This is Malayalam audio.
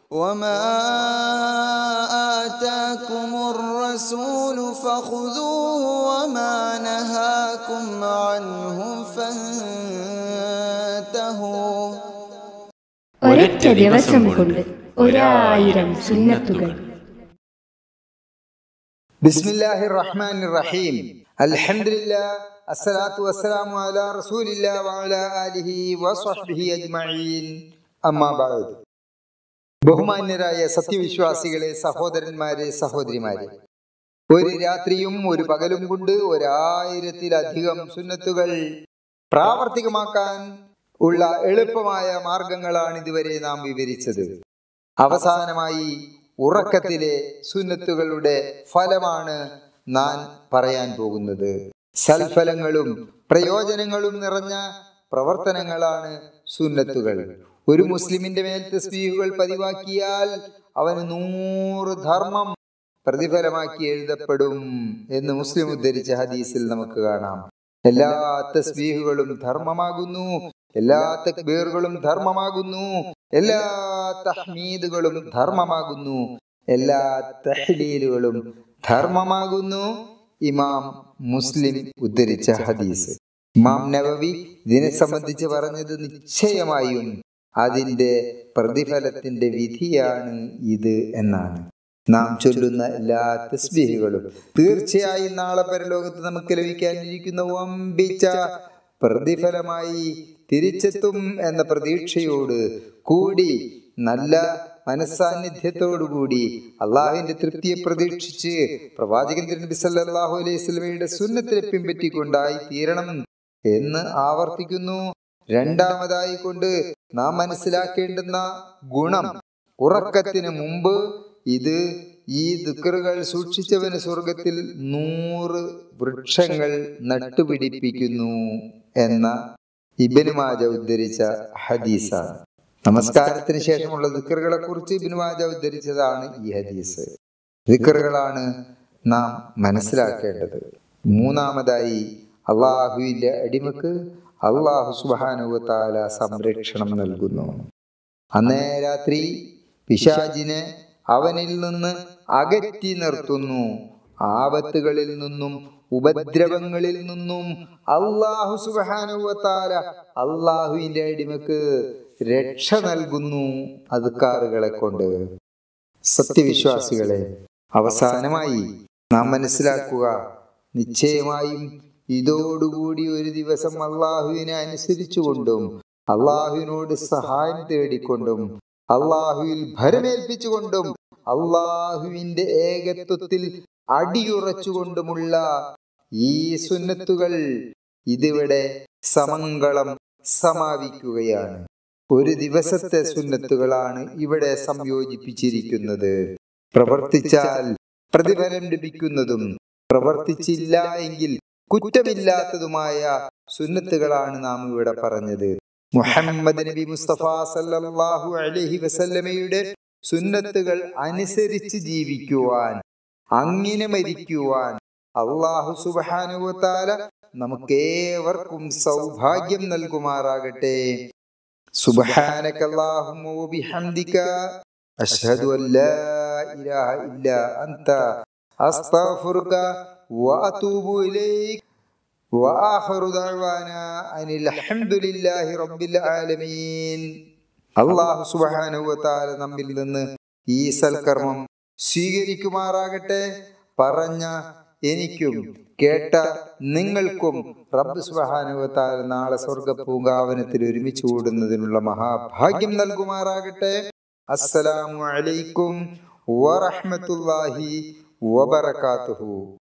وما آتاكم الرسول فخذوه وما نهاكم عنه فانتهوا ഒരൊറ്റ ദിവസം കൊണ്ട് ഒരായിരം സുന്നത്തുകൾ ബിസ്മില്ലാഹി റഹ്മാൻ റഹീം അൽഹംദുലില്ലാ അസ്സലാത്തു വസ്സലാമു അലാ റസൂലില്ലാ വഅലാ ആലിഹി വസ്വഹ്ബിഹി അജ്മഈൻ അമ്മാ ബഅദ് ബഹുമാന്യരായ സത്യവിശ്വാസികളെ സഹോദരന്മാരെ സഹോദരിമാരെ ഒരു രാത്രിയും ഒരു പകലും കൊണ്ട് ഒരായിരത്തിലധികം സുന്നത്തുകൾ പ്രാവർത്തികമാക്കാൻ ഉള്ള എളുപ്പമായ മാർഗങ്ങളാണ് ഇതുവരെ നാം വിവരിച്ചത് അവസാനമായി ഉറക്കത്തിലെ സുന്നത്തുകളുടെ ഫലമാണ് നാൻ പറയാൻ പോകുന്നത് സൽഫലങ്ങളും പ്രയോജനങ്ങളും നിറഞ്ഞ പ്രവർത്തനങ്ങളാണ് സുന്നത്തുകൾ ഒരു മുസ്ലിമിന്റെ മേൽ തസ്ബീഹുകൾ പതിവാക്കിയാൽ അവന് നൂറ് ധർമ്മം പ്രതിഫലമാക്കി എഴുതപ്പെടും എന്ന് മുസ്ലിം ഉദ്ധരിച്ച ഹദീസിൽ നമുക്ക് കാണാം എല്ലാ തസ്ബീഹുകളും ധർമ്മമാകുന്നു എല്ലാ തക്ബീറുകളും ധർമ്മമാകുന്നു എല്ലാ തഹ്മീദുകളും ധർമ്മമാകുന്നു എല്ലാ തഹ്ലീലുകളും ധർമ്മമാകുന്നു ഇമാം മുസ്ലിം ഉദ്ധരിച്ച ഹദീസ് ഇമാം നവവി ഇതിനെ സംബന്ധിച്ച് പറഞ്ഞത് നിശ്ചയമായും അതിന്റെ പ്രതിഫലത്തിന്റെ വിധിയാണ് ഇത് എന്നാണ് നാം ചൊല്ലുന്ന എല്ലാ തസ്ബീഹുകളും തീർച്ചയായും നാളെ പരലോകത്ത് നമുക്ക് ലഭിക്കാനിരിക്കുന്ന വമ്പിച്ച പ്രതിഫലമായി തിരിച്ചെത്തും എന്ന പ്രതീക്ഷയോട് കൂടി നല്ല മനസ്സാന്നിധ്യത്തോടുകൂടി അള്ളാഹുവിന്റെ തൃപ്തിയെ പ്രതീക്ഷിച്ച് പ്രവാചകൻ നബി സല്ലല്ലാഹു അലൈഹി സ്വലമയുടെ സുന്നത്തിനെ പിൻപറ്റിക്കൊണ്ടായി തീരണം എന്ന് ആവർത്തിക്കുന്നു രണ്ടാമതായി കൊണ്ട് നാം മനസ്സിലാക്കേണ്ടുന്ന ഗുണം ഉറക്കത്തിന് മുമ്പ് ഇത് ഈ ദുഃഖറുകൾ സൂക്ഷിച്ചവന് സ്വർഗത്തിൽ നൂറ് വൃക്ഷങ്ങൾ നട്ടുപിടിപ്പിക്കുന്നു എന്ന ഇബിന് മാജ ഉദ്ധരിച്ച ഹദീസാണ് നമസ്കാരത്തിന് ശേഷമുള്ള ദിക്കറുകളെ കുറിച്ച് ഇബിന് മാജ ഉദ്ധരിച്ചതാണ് ഈ ഹദീസ് ദിക്കറുകളാണ് നാം മനസ്സിലാക്കേണ്ടത് മൂന്നാമതായി അള്ളാഹുവിന്റെ അടിമക്ക് അള്ളാഹു സുബാനുവത്താല സംരക്ഷണം നൽകുന്നു അന്നേ രാത്രി പിശാജിനെ അവനിൽ നിന്ന് അകറ്റി നിർത്തുന്നു ആപത്തുകളിൽ നിന്നും ഉപദ്രവങ്ങളിൽ നിന്നും അള്ളാഹു സുബാനുവത്താല അള്ളാഹുവിന്റെ അടിമക്ക് രക്ഷ നൽകുന്നു അതുക്കാറുകളെ കൊണ്ട് സത്യവിശ്വാസികളെ അവസാനമായി നാം മനസ്സിലാക്കുക നിശ്ചയമായും ഇതോടുകൂടി ഒരു ദിവസം അള്ളാഹുവിനെ അനുസരിച്ചുകൊണ്ടും അള്ളാഹുവിനോട് സഹായം തേടിക്കൊണ്ടും അള്ളാഹുവിൽ ഭരമേൽപ്പിച്ചുകൊണ്ടും അള്ളാഹുവിന്റെ ഏകത്വത്തിൽ അടിയുറച്ചുകൊണ്ടുമുള്ള ഈ സുന്നത്തുകൾ ഇതിവിടെ സമങ്കളം സമാപിക്കുകയാണ് ഒരു ദിവസത്തെ സുന്നത്തുകളാണ് ഇവിടെ സംയോജിപ്പിച്ചിരിക്കുന്നത് പ്രവർത്തിച്ചാൽ പ്രതിഫലം ലഭിക്കുന്നതും പ്രവർത്തിച്ചില്ല എങ്കിൽ കുറ്റമില്ലാത്തതുമായ സുന്നത്തുകളാണ് നാം ഇവിടെ പറഞ്ഞത് മുഹമ്മദ് നബി മുസ്തഫ സല്ലല്ലാഹു അലൈഹി വസല്ലമയുടെ സുന്നത്തുകൾ അനുസരിച്ച് ജീവിക്കുവാൻ അങ്ങനെ മരിക്കുവാൻ അള്ളാഹു സുബാനുവത്താല നമുക്കേവർക്കും സൗഭാഗ്യം നൽകുമാറാകട്ടെ സുബ്ഹാനക അല്ലാഹുമ്മ വബിഹംദിക അഷ്ഹദു അൻ ലാ ഇലാഹ ഇല്ലാ അൻത അസ്തഗ്ഫിറുക വഅതൂബു ഇലൈക് وآخر دعوانا أن الحمد لله رب العالمين അള്ളാഹു സുബാനുവത്താല നമ്മിൽ നിന്ന് ഈ സൽക്കർമ്മം സ്വീകരിക്കുമാറാകട്ടെ പറഞ്ഞ എനിക്കും കേട്ട നിങ്ങൾക്കും റബ്ബ് സുബാനുവത്താല നാളെ സ്വർഗ പൂങ്കാവനത്തിൽ ഒരുമിച്ച് കൂടുന്നതിനുള്ള മഹാഭാഗ്യം നൽകുമാറാകട്ടെ അസ്സലാമു അലൈക്കും വറഹ്മത്തുള്ളാഹി വബറകാതുഹു